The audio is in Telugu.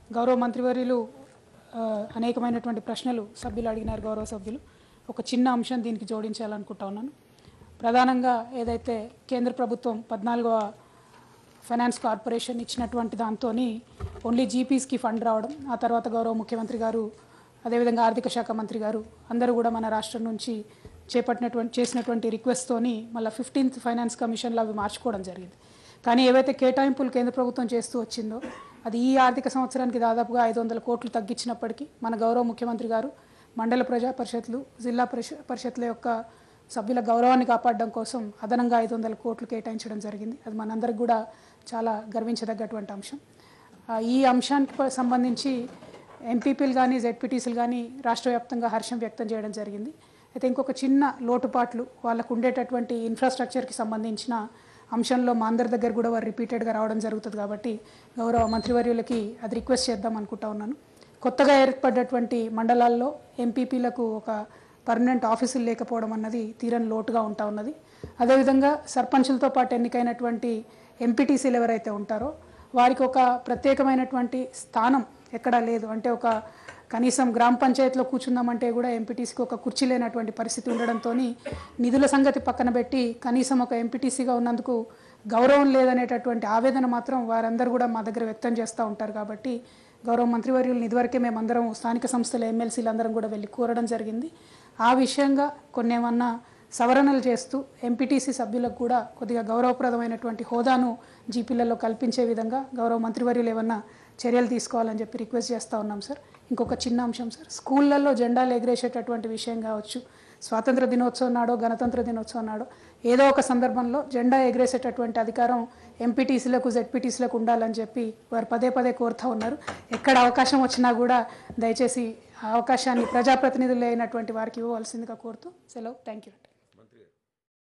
గౌరవ మంత్రివర్యులు ఆ, అనేకమైనటువంటి ప్రశ్నలు సభ్యులు అడిగినారు గౌరవ సభ్యులు ఒక చిన్న అంశం దీనికి జోడించాలనుకుంటా ఉన్నాను ప్రధానంగా ఏదైతే కేంద్ర ప్రభుత్వం పద్నాలుగవ ఫైనాన్స్ కార్పొరేషన్ ఇచ్చినటువంటి దాంతో ఓన్లీ జీపీస్కి ఫండ్ రావడం ఆ తర్వాత గౌరవ ముఖ్యమంత్రి గారు అదేవిధంగా ఆర్థిక శాఖ మంత్రి గారు అందరూ కూడా మన రాష్ట్రం నుంచి చేపట్టినటువంటి చేసినటువంటి రిక్వెస్ట్తోని మళ్ళీ ఫిఫ్టీన్త్ ఫైనాన్స్ కమిషన్లో అవి మార్చుకోవడం జరిగింది కానీ ఏవైతే కేటాయింపులు కేంద్ర ప్రభుత్వం చేస్తూ వచ్చిందో అది ఈ ఆర్థిక సంవత్సరానికి దాదాపుగా ఐదు వందల కోట్లు తగ్గించినప్పటికీ మన గౌరవ ముఖ్యమంత్రి గారు మండల ప్రజా పరిషత్లు జిల్లా పరిష పరిషత్ల యొక్క సభ్యుల గౌరవాన్ని కాపాడడం కోసం అదనంగా ఐదు వందల కోట్లు కేటాయించడం జరిగింది అది మనందరికి కూడా చాలా గర్వించదగ్గటువంటి అంశం ఆ, ఈ అంశానికి ప- సంబంధించి ఎంపీపీలు కానీ జెడ్పీటీసీలు కానీ రాష్ట్ర వ్యాప్తంగా హర్షం వ్యక్తం చేయడం జరిగింది అయితే ఇంకొక చిన్న లోటుపాట్లు వాళ్ళకు ఉండేటటువంటి ఇన్ఫ్రాస్ట్రక్చర్కి సంబంధించిన అంశంలో మా అందరి దగ్గర కూడా వారు రిపీటెడ్గా రావడం జరుగుతుంది కాబట్టి గౌరవ మంత్రివర్యులకి అది రిక్వెస్ట్ చేద్దాం అనుకుంటా ఉన్నాను కొత్తగా ఏర్పడ్డటువంటి మండలాల్లో ఎంపీపీలకు ఒక పర్మనెంట్ ఆఫీసులు లేకపోవడం అన్నది తీరని లోటుగా ఉంటా ఉన్నది అదేవిధంగా సర్పంచులతో పాటు ఎన్నికైనటువంటి ఎంపీటీసీలు ఎవరైతే ఉంటారో వారికి ఒక ప్రత్యేకమైనటువంటి స్థానం ఎక్కడా లేదు అంటే ఒక కనీసం గ్రామ పంచాయతీలో కూర్చుందామంటే కూడా ఎంపీటీసీకి ఒక కుర్చీ లేనటువంటి పరిస్థితి ఉండడంతో నిధుల సంగతి పక్కన పెట్టి కనీసం ఒక ఎంపీటీసీగా ఉన్నందుకు గౌరవం లేదనేటటువంటి ఆవేదన మాత్రం వారందరూ కూడా మా దగ్గర వ్యక్తం చేస్తూ ఉంటారు కాబట్టి గౌరవ మంత్రివర్యులు ఇదివరకే మేమందరం స్థానిక సంస్థల ఎమ్మెల్సీలు అందరం కూడా వెళ్ళి కోరడం జరిగింది ఆ విషయంగా కొన్ని ఏమన్నా సవరణలు చేస్తూ ఎంపీటీసీ సభ్యులకు కూడా కొద్దిగా గౌరవప్రదమైనటువంటి హోదాను జీపీలలో కల్పించే విధంగా గౌరవ మంత్రివర్యులు ఏమన్నా చర్యలు తీసుకోవాలని చెప్పి రిక్వెస్ట్ చేస్తూ ఉన్నాం సార్ ఇంకొక చిన్న అంశం సార్ స్కూళ్ళల్లో జెండాలు ఎగిరేసేటటువంటి విషయం కావచ్చు స్వాతంత్ర దినోత్సవం నాడో గణతంత్ర దినోత్సవం నాడో ఏదో ఒక సందర్భంలో జెండా ఎగిరేసేటటువంటి అధికారం ఎంపీటీసీలకు జెడ్పీటీసీలకు ఉండాలని చెప్పి వారు పదే పదే కోరుతూ ఉన్నారు ఎక్కడ అవకాశం వచ్చినా కూడా దయచేసి ఆ అవకాశాన్ని ప్రజాప్రతినిధులు అయినటువంటి వారికి ఇవ్వవలసిందిగా కోరుతూ సెలవు థ్యాంక్ యూ